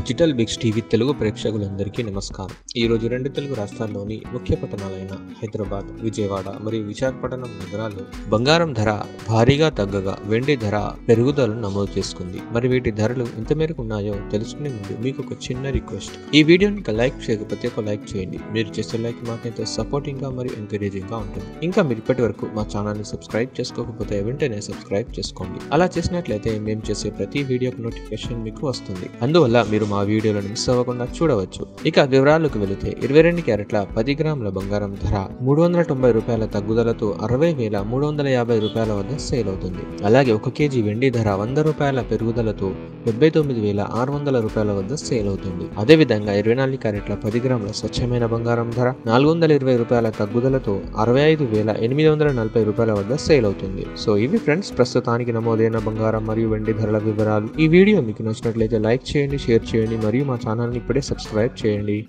digital Biggs TV Telugu ప్రేక్షకులందరికీ నమస్కారం ఈ రోజు రెండు తెలుగు రాష్ట్రాల్లోని ముఖ్య పట్టణాలైన హైదరాబాద్ విజయవాడ మరియు విశాఖపట్నం నగరాల్లో బంగారం ధర భారీగా తగ్గగా వెండి ధర పెరుగుదలను నమోదు చేసుకుంది మరి వీటి ధరలు ఎంత మేరకు ఉన్నాయో తెలుసుకునే ముందు మీకు ఒక చిన్న రిక్వెస్ట్ ఈ వీడియోని ఒక లైక్ చేయకపోతే ఒక లైక్ చేయండి మీరు చేసే లైక్ మాకైతే సపోర్టింగ్ గా మరియు ఎంకరేజింగ్ గా ఉంటుంది ఇంకా మీరు ఇప్పటి వరకు మా ఛానల్ ని సబ్స్క్రైబ్ చేసుకోకపోతే వెంటనే సబ్స్క్రైబ్ చేసుకోండి అలా చేసినట్లయితే మేము చేసే ప్రతి వీడియోకి నోటిఫికేషన్ మీకు వస్తుంది అందువల్ల మీరు మా వీడియోలను మిస్ అవ్వకుండా చూడవచ్చు ఇక వివరాలకు వెళితే ఇరవై రెండు క్యారెట్ల పది గ్రాముల బంగారం ధర మూడు వందల తొంభై రూపాయల తగ్గుదలతో అరవై వేల మూడు వందల యాభై రూపాయల వద్ద సేల్ అవుతుంది అలాగే ఒక కేజీ వెండి ధర వంద రూపాయల పెరుగుదలతో డెబ్బై తొమ్మిది వేల ఆరు వందల రూపాయల వద్ద సేల్ అవుతుంది అదేవిధంగా ఇరవై నాలుగు క్యారెట్ల పది గ్రాముల స్వచ్ఛమైన బంగారం ధర నాలుగు వందల ఇరవై రూపాయల తగ్గుదలతో అరవై ఐదు వేల ఎనిమిది వందల నలభై రూపాయల వద్ద సేల్ అవుతుంది సో ఇవి ఫ్రెండ్స్ ప్రస్తుతానికి నమోదైన బంగారం మరియు వెండి ధరల వివరాలు ఈ వీడియో మీకు నచ్చినట్లయితే లైక్ చేయండి షేర్ చేయండి మరియు మా ఛానల్ని ఇప్పుడే సబ్స్క్రైబ్ చేయండి